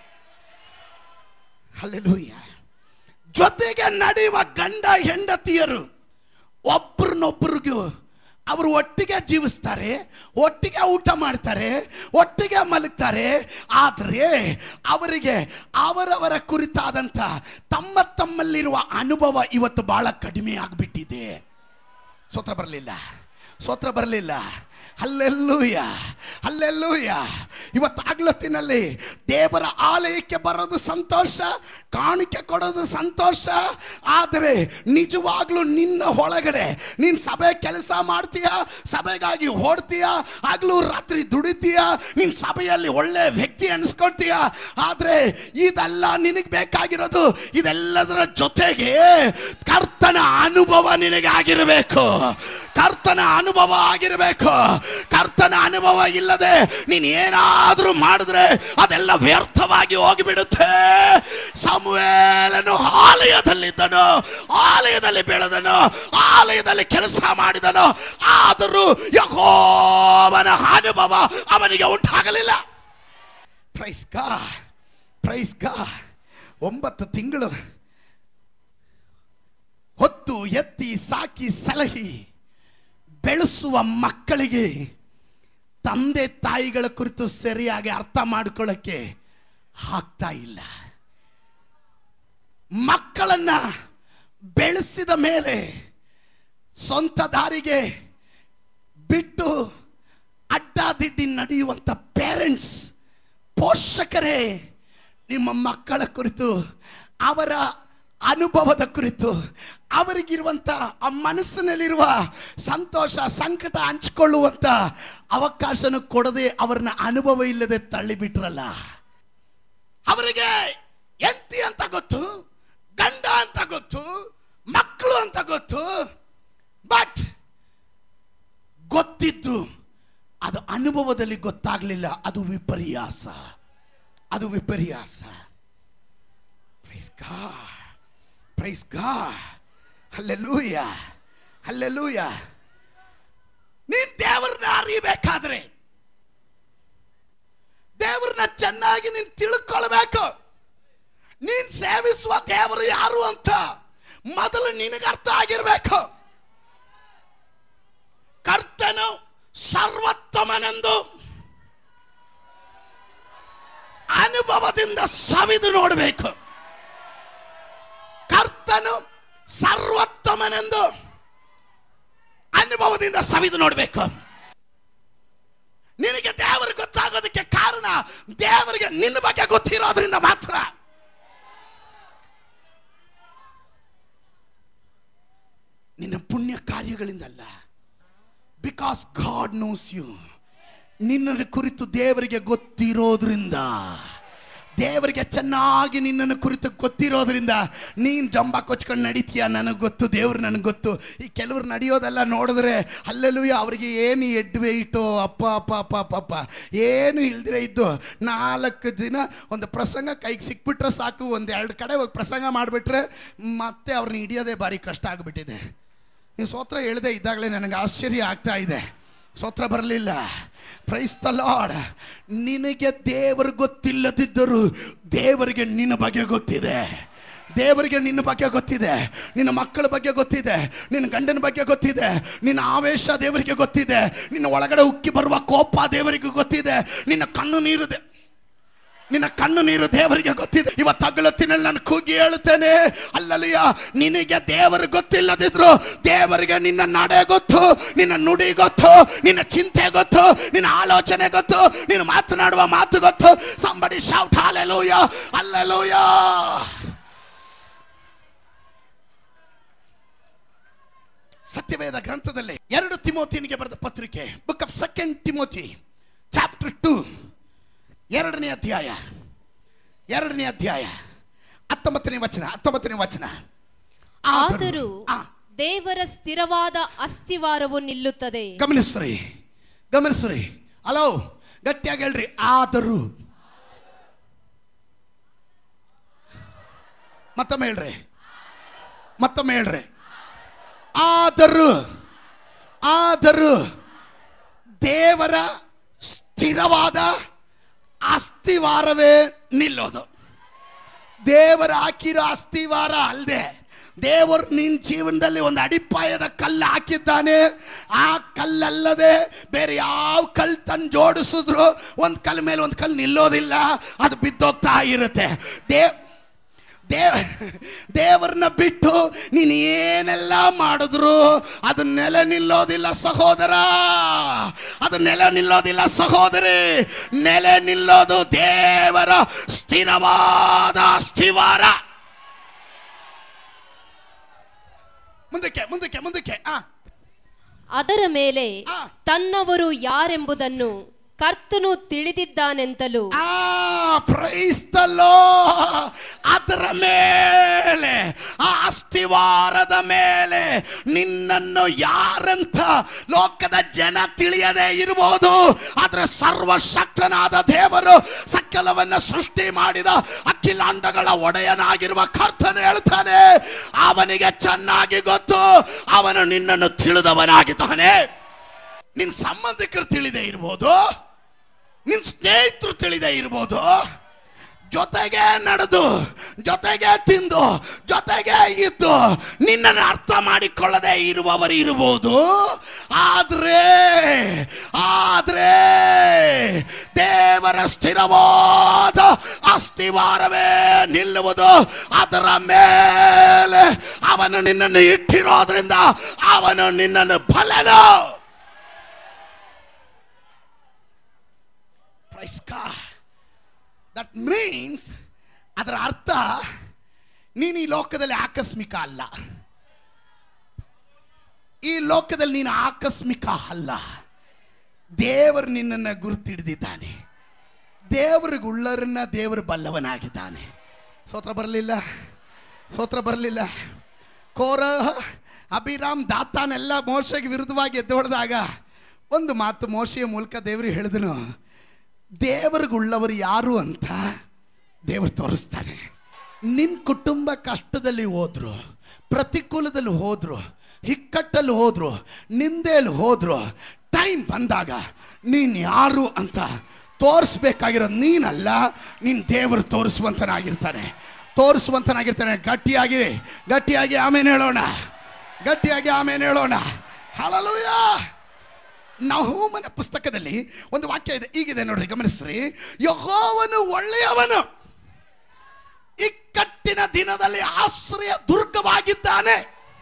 ಹಲ್ಲೆಲೂಯ ಜೊತೆಗೆ ನಡೆಯುವ ಗಂಡ ಹೆಂಡತಿಯರು ಒಬ್ರನ್ನೊಬ್ರಿಗೂ ಅವರು ಒಟ್ಟಿಗೆ ಜೀವಿಸ್ತಾರೆ ಒಟ್ಟಿಗೆ ಊಟ ಮಾಡ್ತಾರೆ ಒಟ್ಟಿಗೆ ಮಲಗ್ತಾರೆ ಆದರೆ ಅವರಿಗೆ ಅವರವರ ಕುರಿತಾದಂಥ ತಮ್ಮ ತಮ್ಮಲ್ಲಿರುವ ಅನುಭವ ಇವತ್ತು ಬಹಳ ಕಡಿಮೆ ಆಗಿಬಿಟ್ಟಿದೆ ಸೋತ್ರ ಬರಲಿಲ್ಲ ಸೋತ್ರ ಬರಲಿಲ್ಲ ಅಲ್ಲೆಲ್ಲೂಯ ಅಲ್ಲೆಲ್ಲೂಯ ಇವತ್ತು ಆಗ್ಲತ್ತಿನಲ್ಲಿ ದೇವರ ಆಲಯಕ್ಕೆ ಬರೋದು ಸಂತೋಷ ಕಾಣಿಕೆ ಕೊಡೋದು ಸಂತೋಷ ಆದರೆ ನಿಜವಾಗ್ಲೂ ನಿನ್ನ ಒಳಗಡೆ ನೀನ್ ಸಭೆ ಕೆಲಸ ಮಾಡ್ತೀಯ ಸಭೆಗಾಗಿ ಓಡ್ತೀಯ ಆಗ್ಲೂ ರಾತ್ರಿ ದುಡಿತೀಯ ನೀನ್ ಸಭೆಯಲ್ಲಿ ಒಳ್ಳೆ ವ್ಯಕ್ತಿ ಅನ್ಸ್ಕೊಳ್ತೀಯ ಆದ್ರೆ ಇದೆಲ್ಲ ನಿನಗೆ ಬೇಕಾಗಿರೋದು ಇದೆಲ್ಲದರ ಜೊತೆಗೆ ಕರ್ತನ ಅನುಭವ ನಿನಗೆ ಆಗಿರಬೇಕು ಕರ್ತನ ಅನುಭವ ಆಗಿರಬೇಕು ಕರ್ತನ ಅನುಭವ ಇಲ್ಲದೆ ನೀನ್ ಏನಾದ್ರೂ ಮಾಡಿದ್ರೆ ಅದೆಲ್ಲ ವ್ಯರ್ಥವಾಗಿ ಹೋಗಿಬಿಡುತ್ತೆ ಸಮುವೇಲನು ಆಲಯದಲ್ಲಿದ್ದನು ಆಲಯದಲ್ಲಿ ಬೆಳೆದನು ಆಲಯದಲ್ಲಿ ಕೆಲಸ ಮಾಡಿದನು ಆದರೂ ಯಹೋವನ ಅನುಭವ ಅವನಿಗೆ ಉಂಟಾಗಲಿಲ್ಲ ಪ್ರೈಸ್ ಗಾ ಪ್ರೈಸ್ ಗಾ ಒಂಬತ್ತು ತಿಂಗಳು ಹೊತ್ತು ಎತ್ತಿ ಸಾಕಿ ಸಲಹಿ ಬೆಳೆಸುವ ಮಕ್ಕಳಿಗೆ ತಂದೆ ತಾಯಿಗಳ ಕುರಿತು ಸರಿಯಾಗಿ ಅರ್ಥ ಮಾಡ್ಕೊಳ್ಳೋಕ್ಕೆ ಆಗ್ತಾ ಇಲ್ಲ ಮಕ್ಕಳನ್ನ ಬೆಳೆಸಿದ ಮೇಲೆ ಸ್ವಂತ ದಾರಿಗೆ ಬಿಟ್ಟು ಅಡ್ಡಾದಿಡ್ಡಿ ನಡೆಯುವಂತ ಪೇರೆಂಟ್ಸ್ ಪೋಷಕರೇ ನಿಮ್ಮ ಮಕ್ಕಳ ಕುರಿತು ಅವರ ಅನುಭವದ ಕುರಿತು ಅವರಿಗಿರುವಂತ ಆ ಮನಸ್ಸಿನಲ್ಲಿರುವ ಸಂತೋಷ ಸಂಕಟ ಹಂಚಿಕೊಳ್ಳುವಂತ ಅವಕಾಶನ ಕೊಡದೆ ಅವ್ರನ್ನ ಅನುಭವ ಇಲ್ಲದೆ ತಳ್ಳಿಬಿಟ್ರಲ್ಲ ಅವರಿಗೆ ಎಂತಿ ಅಂತ ಗೊತ್ತು ಗಂಡ ಅಂತ ಗೊತ್ತು ಮಕ್ಕಳು ಅಂತ ಗೊತ್ತು ಬಟ್ ಗೊತ್ತಿದ್ದು ಅದು ಅನುಭವದಲ್ಲಿ ಗೊತ್ತಾಗ್ಲಿಲ್ಲ ಅದು ವಿಪರ್ಯಾಸ ಅದು ವಿಪರ್ಯಾಸ praise God praise God hallelujah hallelujah ನೀನ್ ದೇವರನ್ನ ಅರಿಬೇಕಾದ್ರೆ ದೇವರನ್ನ ಚೆನ್ನಾಗಿ ನೀನ್ ತಿಳ್ಕೊಳ್ಬೇಕು ನೀನ್ ಸೇವಿಸುವ ದೇವರು ಯಾರು ಅಂತ ಮೊದಲು ನಿನಗೆ ಅರ್ಥ ಆಗಿರ್ಬೇಕು ಕರ್ತನು ಸರ್ವೋತ್ತಮನೆಂದು ಅನುಭವದಿಂದ ಸವಿದು ನೋಡಬೇಕು ಕರ್ತನು ಸರ್ವೋತ್ತಮನೆಂದು ಅನುಭವದಿಂದ ಸವಿದು ನೋಡಬೇಕು ನಿನಗೆ ದೇವರು ಗೊತ್ತಾಗೋದಕ್ಕೆ ಕಾರಣ ದೇವರಿಗೆ ನಿನ್ನ ಬಗ್ಗೆ ಗೊತ್ತಿರೋದ್ರಿಂದ ಮಾತ್ರ ನಿನ್ನ ಪುಣ್ಯ ಕಾರ್ಯಗಳಿಂದಲ್ಲ ಬಿಕಾಸ್ ಗಾಡ್ ನೋಸ್ ಯು ನಿನ್ನ ಕುರಿತು ದೇವರಿಗೆ ಗೊತ್ತಿರೋದ್ರಿಂದ ದೇವರಿಗೆ ಚೆನ್ನಾಗಿ ನಿನ್ನನ್ನು ಕುರಿತು ಗೊತ್ತಿರೋದ್ರಿಂದ ನೀನು ಜಂಬ ಕೊಚ್ಕೊಂಡು ನಡೀತೀಯ ನನಗೆ ಗೊತ್ತು ದೇವ್ರು ನನಗೆ ಗೊತ್ತು ಈ ಕೆಲವ್ರು ನಡೆಯೋದೆಲ್ಲ ನೋಡಿದ್ರೆ ಅಲ್ಲೆಲ್ಲೂ ಅವ್ರಿಗೆ ಏನು ಎಡ್ವೆ ಇಟ್ಟು ಅಪ್ಪ ಅಪ್ಪ ಅಪ್ಪ ಅಪ್ಪ ಅಪ್ಪ ಏನು ಇಲ್ದಿರೆ ಇದ್ದು ನಾಲ್ಕು ದಿನ ಒಂದು ಪ್ರಸಂಗ ಕೈಗೆ ಸಿಕ್ಬಿಟ್ರೆ ಸಾಕು ಒಂದು ಎರಡು ಕಡೆ ಹೋಗಿ ಪ್ರಸಂಗ ಮಾಡಿಬಿಟ್ರೆ ಮತ್ತೆ ಅವ್ರನ್ನ ಹಿಡಿಯೋದೇ ಭಾರಿ ಕಷ್ಟ ಆಗಿಬಿಟ್ಟಿದೆ ನೀವು ಸೋತ್ರ ಹೇಳ್ದೆ ಇದ್ದಾಗಲೇ ನನಗೆ ಆಶ್ಚರ್ಯ ಆಗ್ತಾ ಇದೆ ಸೋತ್ರ ಬರಲಿಲ್ಲ ಪ್ರೈಸ್ ದ ಲಾರ್ಡ್ ನಿನಗೆ ದೇವರು ಗೊತ್ತಿಲ್ಲದಿದ್ದರೂ ದೇವರಿಗೆ ನಿನ್ನ ಬಗ್ಗೆ ಗೊತ್ತಿದೆ ದೇವರಿಗೆ ನಿನ್ನ ಬಗ್ಗೆ ಗೊತ್ತಿದೆ ನಿನ್ನ ಮಕ್ಕಳ ಬಗ್ಗೆ ಗೊತ್ತಿದೆ ನಿನ್ನ ಗಂಡನ ಬಗ್ಗೆ ಗೊತ್ತಿದೆ ನಿನ್ನ ಆವೇಶ ದೇವರಿಗೆ ಗೊತ್ತಿದೆ ನಿನ್ನ ಒಳಗಡೆ ಉಕ್ಕಿ ಬರುವ ಕೋಪ ದೇವರಿಗೆ ಗೊತ್ತಿದೆ ನಿನ್ನ ಕಣ್ಣು ನೀರು ದೇ- ನಿನ್ನ ಕಣ್ಣು ನೀರು ದೇವರಿಗೆ ಗೊತ್ತಿದೆ ಇವತ್ತು ಹಗಲೊತ್ತಿನಲ್ಲಿ ನಾನು ಕೂಗಿ ಹೇಳುತ್ತೇನೆ ಅಲ್ಲಲಿಯ ನಿನಗೆ ದೇವರು ಗೊತ್ತಿಲ್ಲದಿದ್ರು ದೇವರಿಗೆ ನಿನ್ನ ನಡೆ ಗೊತ್ತು ನಿನ್ನ ನುಡಿ ಗೊತ್ತು ನಿನ್ನ ಚಿಂತೆ ಗೊತ್ತು ನಿನ್ನ ಆಲೋಚನೆ ಗೊತ್ತು ನೀನು ಮಾತನಾಡುವ ಮಾತು ಗೊತ್ತು ಸಂಬಡಿ ಶೌಟ್ ಅಲ್ಲೆಲೂಯ ಅಲ್ಲೆಲೂಯ ಸತ್ಯವೇದ ಗ್ರಂಥದಲ್ಲಿ ಎರಡು ತಿಮೋತಿನಿಗೆ ಬರೆದ ಪತ್ರಿಕೆ book of second Timothy chapter two ಎರಡನೇ ಅಧ್ಯಾಯ ಎರಡನೇ ಅಧ್ಯಾಯ ಹತ್ತೊಂಬತ್ತನೇ ವಚನ ಹತ್ತೊಂಬತ್ತನೇ ವಚನ ಆದರೂ ಆ, ದೇವರ ಸ್ಥಿರವಾದ ಅಸ್ಥಿವಾರವು ನಿಲ್ಲುತ್ತದೆ ಗಮನಿಸ್ರಿ ಗಮನಿಸ್ರಿ ಹಲೋ ಗಟ್ಟಿಯಾಗಿ ಹೇಳ್ರಿ ಆದರೂ ಮತ್ತೊಮ್ಮೆ ಹೇಳ್ರಿ ಮತ್ತೊಮ್ಮೆ ಹೇಳ್ರಿ ಆದರೂ ಆದರೂ ದೇವರ ಸ್ಥಿರವಾದ ಅಸ್ಥಿವಾರವೇ ನಿಲ್ಲೋದು ದೇವರ ಹಾಕಿರೋ ಅಸ್ಥಿವಾರ ಅಲ್ಲದೆ ದೇವರು ನಿನ್ನ ಜೀವನದಲ್ಲಿ ಒಂದು ಅಡಿಪಾಯದ ಕಲ್ಲು ಹಾಕಿದ್ದಾನೆ ಆ ಕಲ್ಲಲ್ಲದೆ ಬೇರೆ ಯಾವ ಕಲ್ಲು ತಂದು ಜೋಡಿಸಿದ್ರು ಒಂದು ಕಲ್ಲು ಮೇಲೆ ಒಂದು ಕಲ್ಲು ನಿಲ್ಲೋದಿಲ್ಲ ಅದು ಬಿದ್ದೋಗ್ತಾ ಇರುತ್ತೆ ದೇವ್ ದೇವ ದೇವರನ್ನ ಬಿಟ್ಟು ನೀನು ಏನೆಲ್ಲ ಮಾಡಿದ್ರು ಅದು ನೆಲೆ ನಿಲ್ಲೋದಿಲ್ಲ ಸಹೋದರ ಅದು ನೆಲೆ ನಿಲ್ಲೋದಿಲ್ಲ ಸಹೋದರಿ ನೆಲೆ ನಿಲ್ಲೋದು ದೇವರ ಸ್ಥಿರವಾದ ಸ್ಥಿವಾರ ಮುಂದಕ್ಕೆ ಮುಂದಕ್ಕೆ ಮುಂದಕ್ಕೆ ಆ ಅದರ ಮೇಲೆ ಆ. ತನ್ನವರು ಯಾರೆಂಬುದನ್ನು ಕರ್ತನು ತಿಳಿದಿದ್ದಾನೆಂತಲೂ ಆ ಪ್ರೈಸ್ತಲ್ಲೋ ಅದರ ಮೇಲೆ ಆ ಅಸ್ಥಿವಾರದ ಮೇಲೆ ನಿನ್ನನ್ನು ಯಾರಂತ ಲೋಕದ ಜನ ತಿಳಿಯದೆ ಇರಬಹುದು ಆದ್ರೆ ಸರ್ವಶಕ್ತನಾದ ದೇವರು ಸಕಲವನ್ನ ಸೃಷ್ಟಿ ಮಾಡಿದ ಅಖಿಲಾಂಡಗಳ ಒಡೆಯನಾಗಿರುವ ಕರ್ತನು ಹೇಳ್ತಾನೆ ಅವನಿಗೆ ಚೆನ್ನಾಗಿ ಗೊತ್ತು ಅವನು ನಿನ್ನನ್ನು ತಿಳಿದವನಾಗಿದ್ದಾನೆ ನಿನ್ನ ಸಂಬಂಧಿಕರು ತಿಳಿದೇ ಇರ್ಬೋದು ನಿನ್ ಸ್ನೇಹಿತರು ತಿಳಿದೇ ಇರ್ಬೋದು ಜೊತೆಗೆ ನಡೆದು ಜೊತೆಗೆ ತಿಂದು ಜೊತೆಗೆ ಇದ್ದು ನಿನ್ನನ್ನು ಅರ್ಥ ಮಾಡಿಕೊಳ್ಳದೆ ಇರುವವರು ಇರಬಹುದು ಆದ್ರೆ ಆದ್ರೆ ದೇವರ ಸ್ಥಿರವಾದ ಅಸ್ಥಿವಾರವೇ ನಿಲ್ಲುವುದು ಅದರ ಮೇಲೆ ಅವನು ನಿನ್ನನ್ನು ಇಟ್ಟಿರೋದ್ರಿಂದ ಅವನು ನಿನ್ನನ್ನು ಬಲನು Praise God. ದಟ್ ಮೀನ್ಸ್ ಅದರ ಅರ್ಥ ನೀನು ಈ ಲೋಕದಲ್ಲಿ ಆಕಸ್ಮಿಕ ಅಲ್ಲ ಈ ಲೋಕದಲ್ಲಿ ನೀನು ಆಕಸ್ಮಿಕ ಅಲ್ಲ ದೇವರು ನಿನ್ನನ್ನು ಗುರುತಿಡಿದಿದ್ದಾನೆ ದೇವರಿಗುಳ್ಳರನ್ನ ದೇವರು ಬಲ್ಲವನಾಗಿದ್ದಾನೆ ಸೋತ್ರ ಬರಲಿಲ್ಲ ಸೋತ್ರ ಬರಲಿಲ್ಲ ಕೋರ ಅಭಿರಾಮ್ ದಾತಾನೆಲ್ಲ ಮೋಶೆಗೆ ವಿರುದ್ಧವಾಗಿ ಎದ್ದೊಳ್ದಾಗ ಒಂದು ಮಾತು ಮೋಶೆಯ ಮೂಲಕ ದೇವರು ಹೇಳಿದನು ದೇವರಿಗುಳ್ಳವರು ಯಾರು ಅಂತ ದೇವರು ತೋರಿಸ್ತಾನೆ ನಿನ್ನ ಕುಟುಂಬ ಕಷ್ಟದಲ್ಲಿ ಹೋದ್ರು ಪ್ರತಿಕೂಲದಲ್ಲಿ ಹೋದ್ರು ಹಿಕ್ಕಟ್ಟಲ್ಲಿ ಹೋದ್ರು ನಿಂದೆಯಲ್ಲಿ ಹೋದ್ರು ಟೈಮ್ ಬಂದಾಗ ನೀನು ಯಾರು ಅಂತ ತೋರಿಸ್ಬೇಕಾಗಿರೋದು ನೀನಲ್ಲ ನಿನ್ನ ದೇವರು ತೋರಿಸುವಂತನಾಗಿರ್ತಾನೆ ತೋರಿಸುವಂತನಾಗಿರ್ತಾನೆ ಗಟ್ಟಿಯಾಗಿ ಗಟ್ಟಿಯಾಗಿ ಆಮೇಲೆ ಹೇಳೋಣ ಗಟ್ಟಿಯಾಗಿ ಆಮೇಲೆ ಹೇಳೋಣ ಹಲಲುಯ್ಯ ನಹೂಮನ ಪುಸ್ತಕದಲ್ಲಿ ಒಂದು ವಾಕ್ಯ ಇದೆ ಈಗಿದೆ ನೋಡ್ರಿ ಗಮನಿಸ್ರಿ ಯಹೋವನು ಒಳ್ಳೆಯವನು ಇಕ್ಕಟ್ಟಿನ ದಿನದಲ್ಲಿ ಆಶ್ರಯ ದುರ್ಗವಾಗಿದ್ದಾನೆ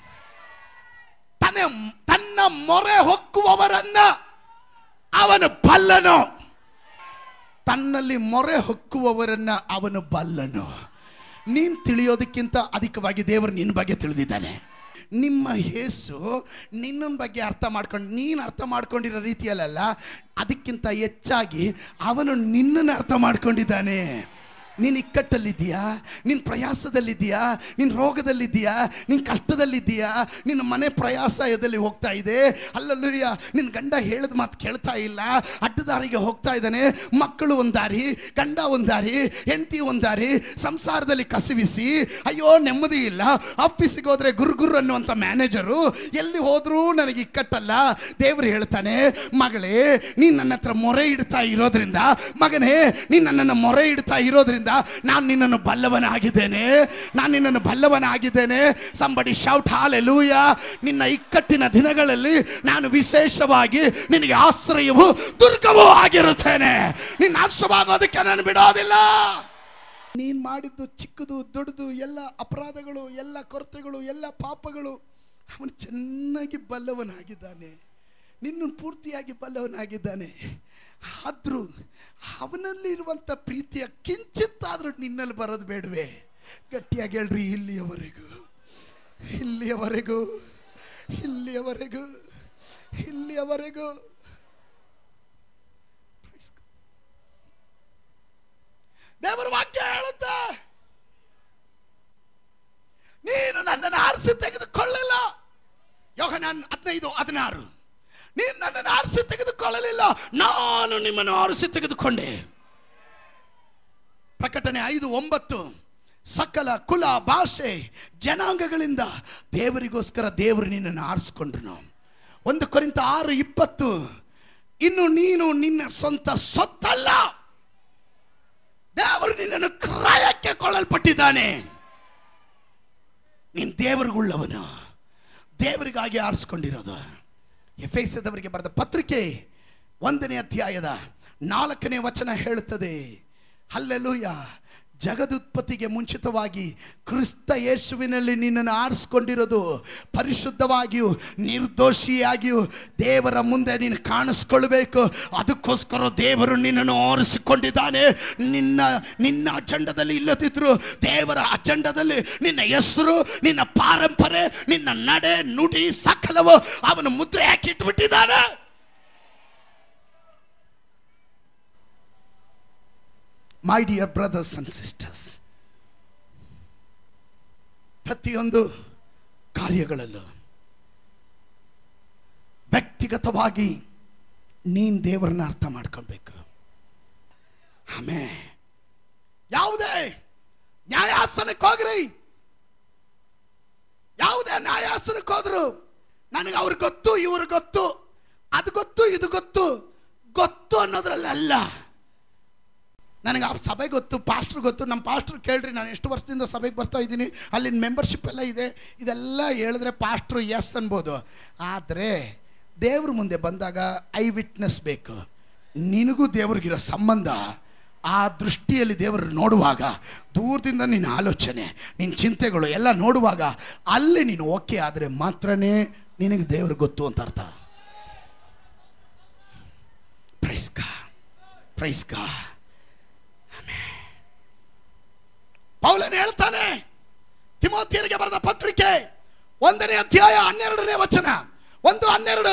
ತನ್ನ ತನ್ನ ಮೊರೆ ಹೊಕ್ಕುವವರನ್ನ ಅವನು ಬಲ್ಲನು ತನ್ನಲ್ಲಿ ಮೊರೆ ಹೊಕ್ಕುವವರನ್ನ ಅವನು ಬಲ್ಲನು ನೀನು ತಿಳಿಯೋದಕ್ಕಿಂತ ಅಧಿಕವಾಗಿ ದೇವರು ನಿನ್ನ ಬಗ್ಗೆ ತಿಳಿದಿದ್ದಾನೆ ನಿಮ್ಮ ಯೇಸು ನಿನ್ನ ಬಗ್ಗೆ ಅರ್ಥ ಮಾಡ್ಕೊಂಡು ನೀನು ಅರ್ಥ ಮಾಡ್ಕೊಂಡಿರೋ ರೀತಿಯಲ್ಲ ಅದಕ್ಕಿಂತ ಹೆಚ್ಚಾಗಿ ಅವನು ನಿನ್ನನ್ನು ಅರ್ಥ ಮಾಡ್ಕೊಂಡಿದ್ದಾನೆ ನೀನು ಇಕ್ಕಟ್ಟಲ್ಲಿದ್ದೀಯಾ ನಿನ್ನ ಪ್ರಯಾಸದಲ್ಲಿದ್ದೀಯಾ ನಿನ್ನ ರೋಗದಲ್ಲಿದ್ದೀಯಾ ನಿನ್ನ ಕಷ್ಟದಲ್ಲಿದ್ದೀಯಾ ನಿನ್ನ ಮನೆ ಪ್ರಯಾಸದಲ್ಲಿ ಹೋಗ್ತಾ ಇದೆ ಅಲ್ಲಲ್ಲೂಯ್ಯ ನಿನ್ನ ಗಂಡ ಹೇಳಿದ ಮಾತು ಕೇಳ್ತಾ ಇಲ್ಲ ಅಡ್ಡದಾರಿಗೆ ಹೋಗ್ತಾ ಇದ್ದಾನೆ ಮಕ್ಕಳು ಒಂದು ದಾರಿ ಗಂಡ ಒಂದು ದಾರಿ ಹೆಂಡತಿ ಒಂದು ದಾರಿ ಸಂಸಾರದಲ್ಲಿ ಕಸಿವಿಸಿ ಅಯ್ಯೋ ನೆಮ್ಮದಿ ಇಲ್ಲ ಆಫೀಸಿಗೆ ಹೋದ್ರೆ ಗುರು ಗುರು ಅನ್ನುವಂಥ ಮ್ಯಾನೇಜರು ಎಲ್ಲಿ ಹೋದ್ರೂ ನನಗೆ ಇಕ್ಕಟ್ಟಲ್ಲ ದೇವರು ಹೇಳ್ತಾನೆ ಮಗಳೇ ನೀನು ನನ್ನ ಹತ್ರ ಮೊರೆ ಇಡ್ತಾ ಇರೋದ್ರಿಂದ ಮಗನೇ ನೀನು ನನ್ನನ್ನು ಮೊರೆ ಇಡ್ತಾ ಇರೋದ್ರಿಂದ ನಾನು ನಿನ್ನನ್ನು ಬಲ್ಲವನಾಗಿದ್ದೇನೆ ನಾನು ನಿನ್ನನ್ನು ಬಲ್ಲವನಾಗಿದ್ದೇನೆ ಸಂಬಡಿ ಶೌಟ್ ಹಾಲೆಲೂಯ ನಿನ್ನ ಇಕ್ಕಟ್ಟಿನ ದಿನಗಳಲ್ಲಿ ನಾನು ವಿಶೇಷವಾಗಿ ನಿನಗೆ ಆಶ್ರಯವು ದುರ್ಗವೂ ಆಗಿರುತ್ತೇನೆ ನಿನ್ನ ನಾಶವಾಗೋದಕ್ಕೆ ನಾನು ಬಿಡೋದಿಲ್ಲ ನೀನು ಮಾಡಿದ್ದು ಚಿಕ್ಕದು ದೊಡ್ಡದು ಎಲ್ಲ ಅಪರಾಧಗಳು ಎಲ್ಲ ಕೊರತೆಗಳು ಎಲ್ಲ ಪಾಪಗಳು ಅವನು ಚೆನ್ನಾಗಿ ಬಲ್ಲವನಾಗಿದ್ದಾನೆ ನಿನ್ನನ್ನು ಪೂರ್ತಿಯಾಗಿ ಬಲ್ಲವನಾಗಿದ್ದಾನೆ ಆದರೂ ಅವನಲ್ಲಿರುವಂಥ ಪ್ರೀತಿಯ ಕಿಂಚಿತ್ತಾದರೂ ನಿನ್ನಲ್ಲಿ ಬರೋದು ಬೇಡವೇ ಗಟ್ಟಿಯಾಗಿ ಹೇಳ್ರಿ ಇಲ್ಲಿಯವರೆಗೂ ಇಲ್ಲಿಯವರೆಗೂ ಇಲ್ಲಿಯವರೆಗೂ ಇಲ್ಲಿಯವರೆಗೂ ದೇವರ ವಾಕ್ಯ ಹೇಳುತ್ತೆ ಯಾರು ನೀನು ನನ್ನನ್ನು ಆರಿಸಿ ತೆಗೆದುಕೊಳ್ಳಲಿಲ್ಲ ನಾನು ನಿಮ್ಮನ್ನು ಆರಿಸಿ ತೆಗೆದುಕೊಂಡೆ ಪ್ರಕಟಣೆ ಐದು ಒಂಬತ್ತು ಸಕಲ ಕುಲ ಭಾಷೆ ಜನಾಂಗಗಳಿಂದ ದೇವರಿಗೋಸ್ಕರ ದೇವರು ನಿನ್ನನ್ನು ಆರಿಸ್ಕೊಂಡ್ರು ಒಂದು ಕೊರಿಂತ ಆರು ಇಪ್ಪತ್ತು ಇನ್ನು ನೀನು ನಿನ್ನ ಸ್ವಂತ ಸೊತ್ತಲ್ಲ ದೇವರು ನಿನ್ನನ್ನು ಕ್ರಯಕ್ಕೆ ಕೊಳ್ಳಲ್ಪಟ್ಟಿದ್ದಾನೆ ನೀನು ದೇವರಿಗುಳ್ಳವನು ದೇವರಿಗಾಗಿ ಆರಿಸ್ಕೊಂಡಿರೋದು ಎಫೆಸದವರಿಗೆ ಬರೆದ ಪತ್ರಿಕೆ ಒಂದನೇ ಅಧ್ಯಾಯದ ನಾಲ್ಕನೇ ವಚನ ಹೇಳುತ್ತದೆ ಅಲ್ಲೆಲೂಯ ಜಗದುತ್ಪತ್ತಿಗೆ ಮುಂಚಿತವಾಗಿ ಕ್ರಿಸ್ತ ಯೇಸುವಿನಲ್ಲಿ ನಿನ್ನನ್ನು ಆರಿಸ್ಕೊಂಡಿರೋದು ಪರಿಶುದ್ಧವಾಗಿಯೂ ನಿರ್ದೋಷಿಯಾಗಿಯೂ ದೇವರ ಮುಂದೆ ನೀನು ಕಾಣಿಸ್ಕೊಳ್ಬೇಕು ಅದಕ್ಕೋಸ್ಕರ ದೇವರು ನಿನ್ನನ್ನು ಆರಿಸಿಕೊಂಡಿದ್ದಾನೆ ನಿನ್ನ ನಿನ್ನ ಅಜೆಂಡದಲ್ಲಿ ಇಲ್ಲದಿದ್ರು ದೇವರ ಅಜೆಂಡದಲ್ಲಿ ನಿನ್ನ ಹೆಸರು ನಿನ್ನ ಪಾರಂಪರೆ ನಿನ್ನ ನಡೆ ನುಡಿ ಸಕಲವು ಅವನು ಮುದ್ರೆ ಹಾಕಿಟ್ಬಿಟ್ಟಿದ್ದಾನೆ my dear brothers and sisters ಪ್ರತಿಯೊಂದು ಕಾರ್ಯಗಳಲ್ಲೂ ವ್ಯಕ್ತಿಗತವಾಗಿ ನೀನ್ ದೇವರನ್ನ ಅರ್ಥ ಮಾಡ್ಕೊಳ್ಬೇಕು ಆಮೇ ಯಾವುದೇ ನ್ಯಾಯಾಸನಕ್ಕೆ ಹೋಗ್ರಿ ಯಾವುದೇ ನ್ಯಾಯಾಸನಕ್ಕೆ ಹೋದ್ರು ನನಗೆ ಅವ್ರು ಗೊತ್ತು ಇವ್ರು ಗೊತ್ತು ಅದು ಗೊತ್ತು ಇದು ಗೊತ್ತು ಗೊತ್ತು ಅನ್ನೋದ್ರಲ್ಲ ನನಗೆ ಆ ಸಭೆ ಗೊತ್ತು ಪಾಸ್ಟ್ರ್ ಗೊತ್ತು ನಮ್ಮ ಪಾಸ್ಟ್ರ್ ಕೇಳ್ರಿ ನಾನು ಎಷ್ಟು ವರ್ಷದಿಂದ ಸಭೆಗೆ ಬರ್ತಾ ಇದ್ದೀನಿ ಅಲ್ಲಿನ ಮೆಂಬರ್ಶಿಪ್ ಎಲ್ಲ ಇದೆ ಇದೆಲ್ಲ ಹೇಳಿದ್ರೆ ಪಾಸ್ಟ್ರು ಎಸ್ ಅನ್ಬೋದು ಆದರೆ ದೇವ್ರ ಮುಂದೆ ಬಂದಾಗ ಐ ವಿಟ್ನೆಸ್ ಬೇಕು ನಿನಗೂ ದೇವ್ರಿಗಿರೋ ಸಂಬಂಧ ಆ ದೃಷ್ಟಿಯಲ್ಲಿ ದೇವರು ನೋಡುವಾಗ ದೂರದಿಂದ ನಿನ್ನ ಆಲೋಚನೆ ನಿನ್ನ ಚಿಂತೆಗಳು ಎಲ್ಲ ನೋಡುವಾಗ ಅಲ್ಲಿ ನೀನು ಓಕೆ ಆದರೆ ಮಾತ್ರನೇ ನಿನಗೆ ದೇವ್ರು ಗೊತ್ತು ಅಂತ ಅರ್ಥ ಪ್ರೈಸ್ ಗಾ ಪ್ರೈಸ್ ಗಾ ಪೌಲನ್ ಹೇಳ್ತಾನೆ ತಿಮೋತಿಯರಿಗೆ ಬರೆದ ಪತ್ರಿಕೆ ಒಂದನೇ ಅಧ್ಯಾಯ ಹನ್ನೆರಡನೇ ವಚನ ಒಂದು ಹನ್ನೆರಡು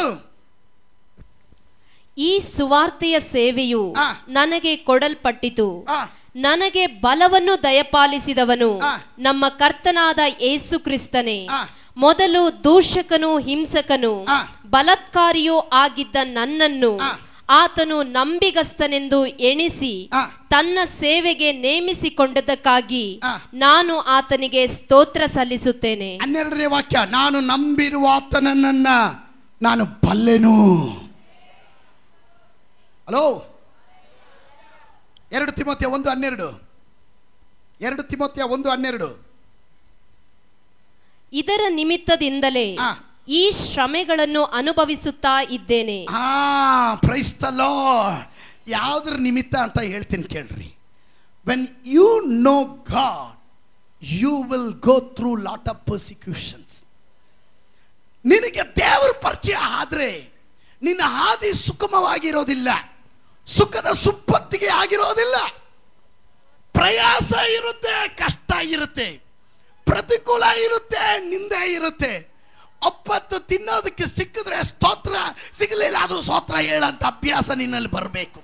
ಈ ಸುವಾರ್ತೆಯ ಸೇವೆಯು ಆ. ನನಗೆ ಕೊಡಲ್ಪಟ್ಟಿತು ಆ. ನನಗೆ ಬಲವನ್ನು ದಯಪಾಲಿಸಿದವನು ಆ. ನಮ್ಮ ಕರ್ತನಾದ ಏಸು ಕ್ರಿಸ್ತನೇ ಆ. ಮೊದಲು ದೂಷಕನು ಹಿಂಸಕನು ಆ. ಬಲತ್ಕಾರಿಯೂ ಆಗಿದ್ದ ನನ್ನನ್ನು ಆ. ಆತನು ನಂಬಿಗಸ್ತನೆಂದು ಎಣಿಸಿ ಆ. ತನ್ನ ಸೇವೆಗೆ ನೇಮಿಸಿಕೊಂಡದಕ್ಕಾಗಿ ಆ. ನಾನು ಆತನಿಗೆ ಸ್ತೋತ್ರ ಸಲ್ಲಿಸುತ್ತೇನೆ ಹನ್ನೆರಡನೇ ವಾಕ್ಯ ನಾನು ನಂಬಿರುವ ಆತನನ್ನ ನಾನು ಬಲ್ಲೆನು ಹಲೋ ಎರಡು ತಿಮೋತ್ಯ ಒಂದು ಹನ್ನೆರಡು ಎರಡು ತಿಮೋತ್ಯ ಒಂದು ಹನ್ನೆರಡು ಇದರ ನಿಮಿತ್ತದಿಂದಲೇ ಆ. ಈ ಶ್ರಮೆಗಳನ್ನು ಅನುಭವಿಸುತ್ತಾ ಇದ್ದೇನೆ ಹಾ ಪ್ರೈಸ್ ದ ಲಾರ್ಡ್ ಯಾವುದ್ರ ನಿಮಿತ್ತ ಅಂತ ಹೇಳ್ತೀನಿ ಕೇಳ್ರಿ when you know God you will go through lot of persecutions ನಿನಗೆ ದೇವರ ಪರಿಚಯ ಆದ್ರೆ ನಿನ್ನ ಹಾದಿ ಸುಗಮವಾಗಿರೋದಿಲ್ಲ ಸುಖದ ಸುಪ್ಪತ್ತಿಗೆ ಆಗಿರೋದಿಲ್ಲ ಪ್ರಯಾಸ ಇರುತ್ತೆ ಕಷ್ಟ ಇರುತ್ತೆ ಪ್ರತಿಕೂಲ ಇರುತ್ತೆ ನಿಂದೆ ಇರುತ್ತೆ ಒಪ್ಪತ್ತು ತಿನ್ನೋದಕ್ಕೆ ಸಿಕ್ಕಿದ್ರೆ ಸ್ತೋತ್ರ ಸಿಗಲಿಲ್ಲ ಆದ್ರೂ ಸ್ತೋತ್ರ ಹೇಳಂತ ಅಭ್ಯಾಸ ನಿನ್ನಲ್ಲಿ ಬರಬೇಕು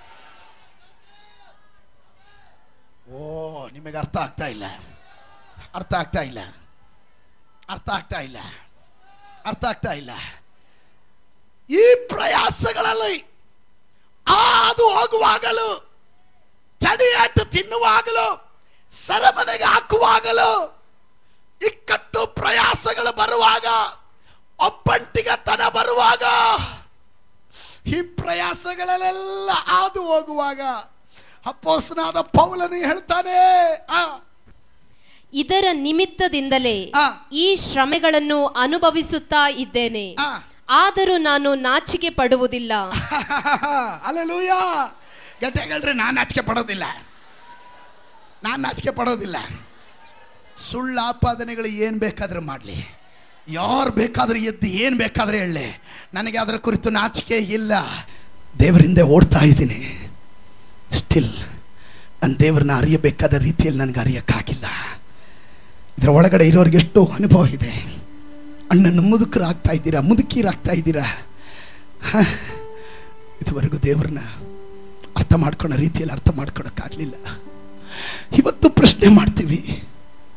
ಓ ನಿಮಗೆ ಅರ್ಥ ಆಗ್ತಾ ಇಲ್ಲ ಅರ್ಥ ಆಗ್ತಾ ಇಲ್ಲ ಅರ್ಥ ಆಗ್ತಾ ಇಲ್ಲ ಅರ್ಥ ಆಗ್ತಾ ಇಲ್ಲ ಈ ಪ್ರಯಾಸಗಳಲ್ಲಿ ಹಾದು ಹೋಗುವಾಗಲೂ ಚಡಿಯಾಟ ತಿನ್ನುವಾಗಲೂ ಸರಮನೆಗೆ ಹಾಕುವಾಗಲೂ ಇಕ್ಕಟ್ಟು ಪ್ರಯಾಸಗಳು ಬರುವಾಗ ಒಬ್ಬಂಟಿಗತನ ಬರುವಾಗ ಈ ಪ್ರಯಾಸಗಳಲ್ಲೆಲ್ಲ ಹಾದು ಹೋಗುವಾಗ ಅಪ್ಪೋಸ್ನಾದ ಪೌಲನು ಹೇಳ್ತಾನೆ ಆ ಇದರ ನಿಮಿತ್ತದಿಂದಲೇ ಆ. ಈ ಶ್ರಮೆಗಳನ್ನು ಅನುಭವಿಸುತ್ತಾ ಇದ್ದೇನೆ ಆ. ಆದರೂ ನಾನು ನಾಚಿಕೆ ಪಡುವುದಿಲ್ಲ ಅಲ್ಲೂಯ ಗದ್ದೆಗಳ್ರಿ ನಾನು ನಾಚಿಕೆ ಪಡೋದಿಲ್ಲ ನಾನು ನಾಚಿಕೆ ಪಡೋದಿಲ್ಲ ಸುಳ್ಳು ಆಪಾದನೆಗಳು ಏನು ಬೇಕಾದ್ರೆ ಮಾಡಲಿ ಯಾರು ಬೇಕಾದ್ರೆ ಎದ್ದು ಏನು ಬೇಕಾದ್ರೆ ಹೇಳಲಿ ನನಗೆ ಅದರ ಕುರಿತು ನಾಚಿಕೆ ಇಲ್ಲ ದೇವರಿಂದ ಓಡ್ತಾ ಇದ್ದೀನಿ ಸ್ಟಿಲ್ ನನ್ನ ದೇವರನ್ನ ಅರಿಯಬೇಕಾದ ರೀತಿಯಲ್ಲಿ ನನಗೆ ಅರಿಯೋಕ್ಕಾಗಿಲ್ಲ ಇದರ ಒಳಗಡೆ ಇರೋರಿಗೆ ಎಷ್ಟೋ ಅನುಭವ ಇದೆ ಅಣ್ಣನ ಮುದುಕರಾಗ್ತಾ ಇದ್ದೀರಾ ಮುದುಕೀರಾಗ್ತಾ ಇದ್ದೀರಾ ಹ, ಇದುವರೆಗೂ ದೇವ್ರನ್ನ ಅರ್ಥ ಮಾಡ್ಕೊಳ್ಳೋ ರೀತಿಯಲ್ಲಿ ಅರ್ಥ ಮಾಡ್ಕೊಳಕ್ಕಾಗಲಿಲ್ಲ ಇವತ್ತು ಪ್ರಶ್ನೆ ಮಾಡ್ತೀವಿ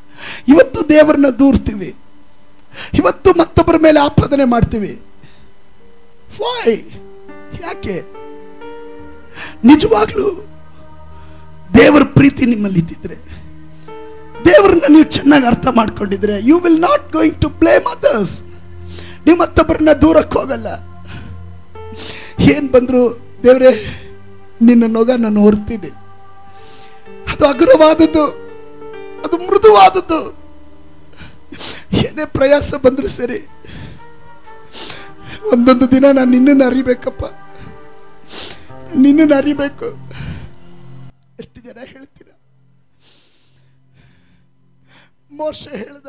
ಇವತ್ತು ದೇವರನ್ನ ದೂರ್ತೀವಿ ಇವತ್ತು ಮತ್ತೊಬ್ಬರ ಮೇಲೆ ಆಪಾದನೆ ಮಾಡ್ತೀವಿ ವೈ ಯಾಕೆ ನಿಜವಾಗ್ಲೂ ದೇವರ ಪ್ರೀತಿ ನಿಮ್ಮಲ್ಲಿ ಇದ್ದಿದ್ರೆ ದೇವರನ್ನ ನೀವು ಚೆನ್ನಾಗಿ ಅರ್ಥ ಮಾಡ್ಕೊಂಡಿದ್ರೆ you will not going to blame others ನೀವು ಮತ್ತೊಬ್ಬರನ್ನ ದೂರಕ್ಕೆ ಹೋಗಲ್ಲ ಏನ್ ಬಂದ್ರು ದೇವ್ರೆ ನಿನ್ನ ನೊಗ ನಾನು ಹೊರ್ತೀನಿ ಅದು ಅಗ್ರವಾದದ್ದು ಅದು ಮೃದುವಾದದ್ದು ಏನೇ ಪ್ರಯಾಸ ಬಂದ್ರು ಸರಿ ಒಂದೊಂದು ದಿನ ನಾನು ನಿನ್ನನ್ನು ಅರಿಬೇಕಪ್ಪ ನಿನ್ನನ್ನು ಅರಿಬೇಕು ಎಷ್ಟು ಜನ ಹೇಳ್ತೀರ ಮೋಶ ಹೇಳ್ದ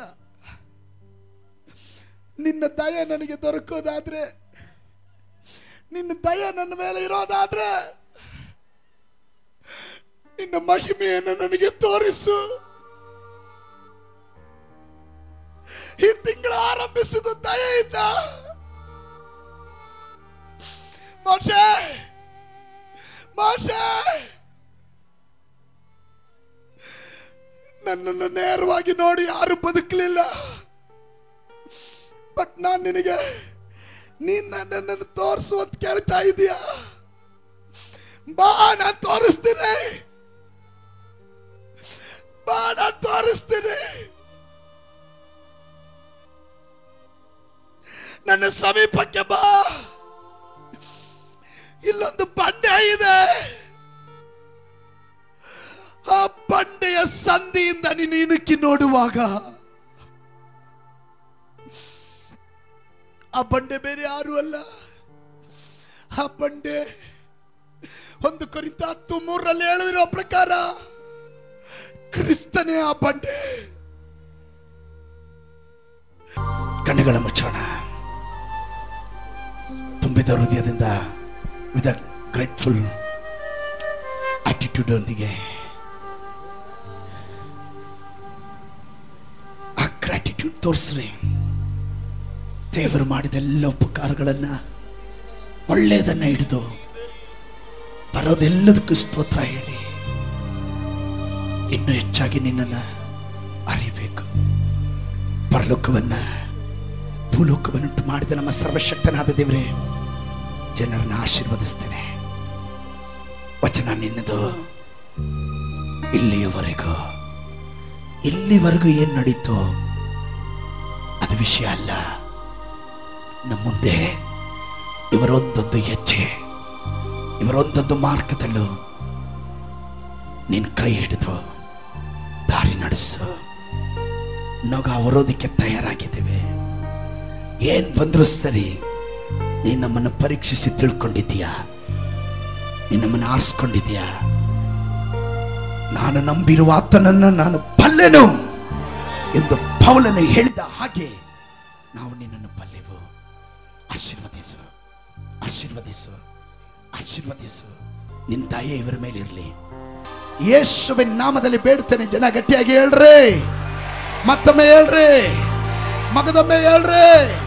ನಿನ್ನ ದಯ ನನಗೆ ದೊರಕೋದಾದ್ರೆ ನಿನ್ನ ದಯ ನನ್ನ ಮೇಲೆ ಇರೋದಾದ್ರೆ ನಿನ್ನ ಮಹಿಮೆಯನ್ನು ನನಗೆ ತೋರಿಸು ಈ ತಿಂಗಳು ಆರಂಭಿಸುವುದು ದಯೆಯಿಂದ ಮೋಶೆ ಮೋಶೆ ನನ್ನನ್ನು ನೇರವಾಗಿ ನೋಡಿ ಯಾರು ಬದುಕಲಿಲ್ಲ ಬಟ್ ನಾನು ನಿನಗೆ ನೀನ್ ನನ್ನನ್ನು ತೋರಿಸು ಅಂತ ಕೇಳ್ತಾ ಇದೀಯ ಬಾ ನಾನು ತೋರಿಸ್ತೀನಿ ಬಾ ನಾನು ತೋರಿಸ್ತೀನಿ ನನ್ನ ಸಮೀಪಕ್ಕೆ ಬಾ ಇಲ್ಲೊಂದು ಬಂಡೆ ಇದೆ ಆ ಬಂಡೆಯ ಸಂಧಿಯಿಂದ ನೀನು ಇಣುಕಿ ನೋಡುವಾಗ ಆ ಬಂಡೆ ಬೇರೆ ಯಾರು ಅಲ್ಲ ಆ ಬಂಡೆ ಒಂದು ಕುರಿತ ಹತ್ತು ಮೂರರಲ್ಲಿ ಹೇಳಿರೋ ಪ್ರಕಾರ ಕ್ರಿಸ್ತನೇ ಆ ಬಂಡೆ ಕಣ್ಣುಗಳ ಮುಚ್ಚೋಣ ತುಂಬಿದ ಹೃದಯದಿಂದ ವಿತ್ ಗ್ರೇಟ್ಫುಲ್ ಆಟಿಟ್ಯೂಡ್ ಒಂದಿಗೆ ಆ ಗ್ರಾಟಿಟ್ಯೂಡ್ ತೋರಿಸ್ರಿ ದೇವರು ಮಾಡಿದ ಎಲ್ಲ ಉಪಕಾರಗಳನ್ನ ಒಳ್ಳೆಯದನ್ನ ಹಿಡಿದು ಬರೋದೆಲ್ಲದಕ್ಕೂ ಸ್ತೋತ್ರ ಹೇಳಿ ಇನ್ನು ಹೆಚ್ಚಾಗಿ ನಿನ್ನನ್ನು ಅರಿಬೇಕು ಪರಲೋಕವನ್ನ ಭೂಲೋಕವನ್ನುಂಟು ಮಾಡಿದ ನಮ್ಮ ಸರ್ವಶಕ್ತನಾದ ದೇವರೇ ಜನರನ್ನ ಆಶೀರ್ವದಿಸ್ತೇನೆ ವಚನ ನಿನ್ನದು ಇಲ್ಲಿಯವರೆಗೂ ಇಲ್ಲಿವರೆಗೂ ಏನ್ ನಡೀತೋ ಅದು ವಿಷಯ ಅಲ್ಲ ನಮ್ಮ ಮುಂದೆ ಇವರೊಂದೊಂದು ಹೆಜ್ಜೆ ಇವರೊಂದೊಂದು ಮಾರ್ಗದಲ್ಲೂ ನಿನ್ ಕೈ ಹಿಡಿದು ದಾರಿ ನಡೆಸು ನೊಗ ಹೊರೋದಕ್ಕೆ ತಯಾರಾಗಿದ್ದೇವೆ ಏನ್ ಬಂದ್ರು ಸರಿ ನೀನ್ ನಮ್ಮನ್ನು ಪರೀಕ್ಷಿಸಿ ತಿಳ್ಕೊಂಡಿದ್ದೀಯಾ ನೀನ್ ನಮ್ಮನ್ನು ಆರಿಸ್ಕೊಂಡಿದ್ದೀಯಾ ನಾನು ನಂಬಿರುವ ಆತನನ್ನು ನಾನು ಬಲ್ಲೆನು ಎಂದು ಪೌಲನು ಹೇಳಿದ ಹಾಗೆ ನಾವು ನಿನ್ನನ್ನು ಬಲ್ಲೆವು ಆಶೀರ್ವದಿಸು ಆಶೀರ್ವದಿಸು ಆಶೀರ್ವದಿಸು ನಿನ್ನ ದಯೆ ಇವರ ಮೇಲೆ ಇರಲಿ ಯೇಸುವಿನ ನಾಮದಲ್ಲಿ ಬೇಡ್ತೇನೆ ಜನ ಗಟ್ಟಿಯಾಗಿ ಹೇಳ್ರಿ ಮತ್ತೊಮ್ಮೆ ಹೇಳ್ರಿ ಮಗದೊಮ್ಮೆ ಹೇಳ್ರಿ